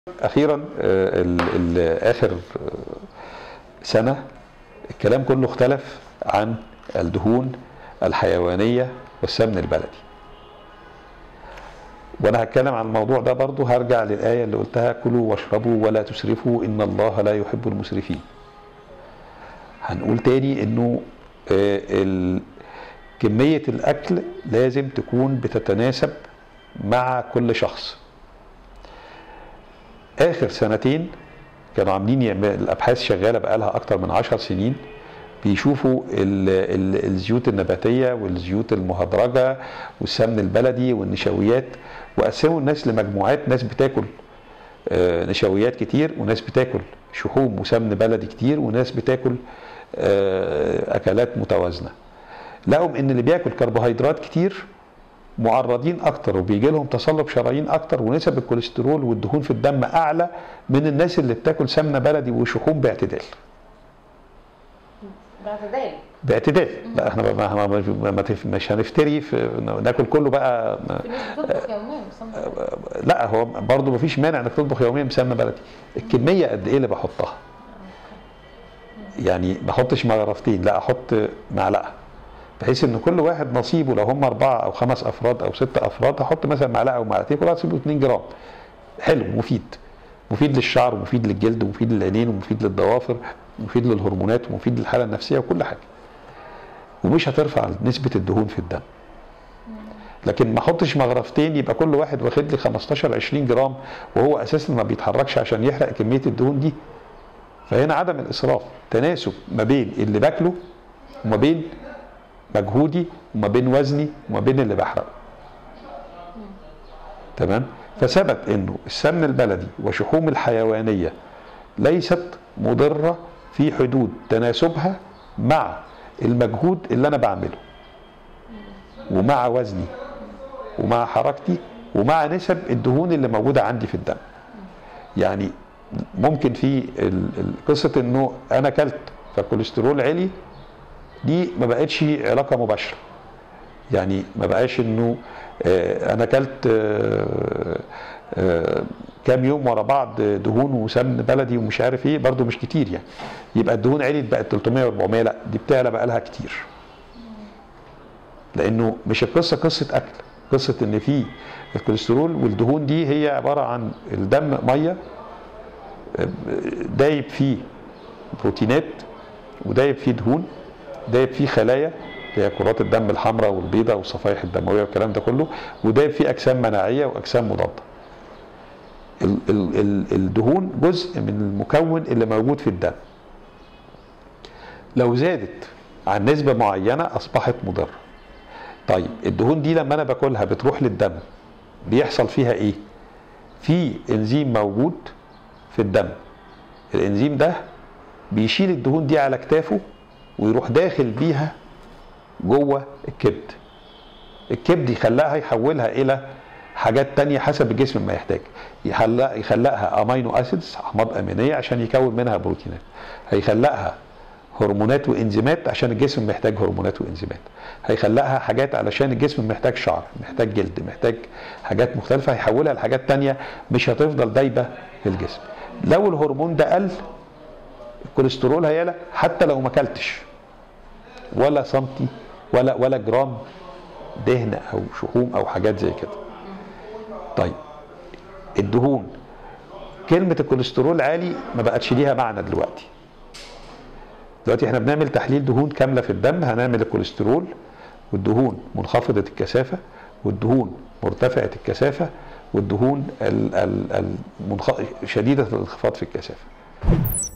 اخيرا آه، ال- ال- اخر آه، سنه الكلام كله اختلف عن الدهون الحيوانيه والسمن البلدي وانا هتكلم عن الموضوع ده برضو هرجع للايه اللي قلتها كلوا واشربوا ولا تسرفوا ان الله لا يحب المسرفين هنقول تاني انه آه، ال- كميه الاكل لازم تكون بتتناسب مع كل شخص اخر سنتين كانوا عاملين يعمل- الابحاث شغاله بقالها اكتر من عشر سنين بيشوفوا ال ال الزيوت النباتيه والزيوت المهدرجه والسمن البلدي والنشويات وقسموا الناس لمجموعات ناس بتاكل آه، نشويات كتير وناس بتاكل شحوم وسمن بلدي كتير وناس بتاكل آه، اكلات متوازنه لقوا ان اللي بياكل كربوهيدرات كتير معرضين اكتر وبيجي لهم تصلب شرايين اكتر ونسب الكوليسترول والدهون في الدم اعلى من الناس اللي بتاكل سمنه بلدي وشحوم باعتدال باعتدال باعتدال لا احنا ما, ما, ما, ما, ما تف- مش هنفتري في ناكل كله بقى في ناس بتطبخ يوميا بسمنة بلدي. لا هو برضه ما فيش مانع انك تطبخ يوميا بسمنه بلدي الكميه قد ايه اللي بحطها يعني ما احطش مغرفتين لا احط معلقه بحيث ان كل واحد نصيبه لو هم اربعه او خمس افراد او ست افراد احط مثلا معلقه او معلقتين كل واحد نصيبه 2 جرام حلو مفيد مفيد للشعر ومفيد للجلد ومفيد للعينين ومفيد للضوافر ومفيد للهرمونات ومفيد للحاله النفسيه وكل حاجه ومش هترفع نسبه الدهون في الدم لكن ما احطش مغرفتين يبقى كل واحد واخد لي 15 20 جرام وهو اساسا ما بيتحركش عشان يحرق كميه الدهون دي فهنا عدم الاسراف تناسب ما بين اللي باكله وما بين مجهودي وما بين وزني وما بين اللي بحرقه تمام فثبت انه السمن البلدي وشحوم الحيوانيه ليست مضره في حدود تناسبها مع المجهود اللي انا بعمله ومع وزني ومع حركتي ومع نسب الدهون اللي موجوده عندي في الدم يعني ممكن في ال- ال- قصه انه انا اكلت فالكوليسترول عالي دي ما بقتش علاقه مباشره يعني ما بقاش انه آه، انا اكلت آه، آه، كام يوم ورا بعض دهون وسمن بلدي ومش عارف ايه برضو مش كتير يعني يبقى الدهون عليت بقت 300 و400 لا دي بتعلى بقى لها كتير لانه مش القصه قصه اكل قصه ان في الكوليسترول والدهون دي هي عباره عن الدم ميه آه، دايب فيه بروتينات ودايب فيه دهون دايب فيه خلايا اللي هي كرات الدم الحمراء والبيضاء والصفائح الدمويه والكلام ده كله ودايب فيه اجسام مناعيه واجسام مضاده ال- ال- ال- الدهون جزء من المكون اللي موجود في الدم لو زادت عن نسبه معينه اصبحت مضره طيب الدهون دي لما انا باكلها بتروح للدم بيحصل فيها ايه في انزيم موجود في الدم الانزيم ده بيشيل الدهون دي على كتافه ويروح داخل بيها جوه الكبد الكبد يخلقها يحولها الى حاجات تانية حسب الجسم ما يحتاج يخلق يخلقها امينو اسيدز احماض امينيه عشان يكون منها بروتينات هيخلقها هرمونات وانزيمات عشان الجسم محتاج هرمونات وانزيمات هيخلقها حاجات علشان الجسم محتاج شعر محتاج جلد محتاج حاجات مختلفه هيحولها لحاجات تانية مش هتفضل دايبه في الجسم لو الهرمون ده قل الكوليسترول هيعلى حتى لو ما اكلتش ولا سنتي ولا ولا جرام دهن او شحوم او حاجات زي كده طيب الدهون كلمة الكوليسترول عالي ما بقتش ليها معنى دلوقتي دلوقتي احنا بنعمل تحليل دهون كاملة في الدم هنعمل الكوليسترول والدهون منخفضة الكثافة والدهون مرتفعة الكثافة والدهون ال- ال- المنخ... شديدة الانخفاض في الكثافة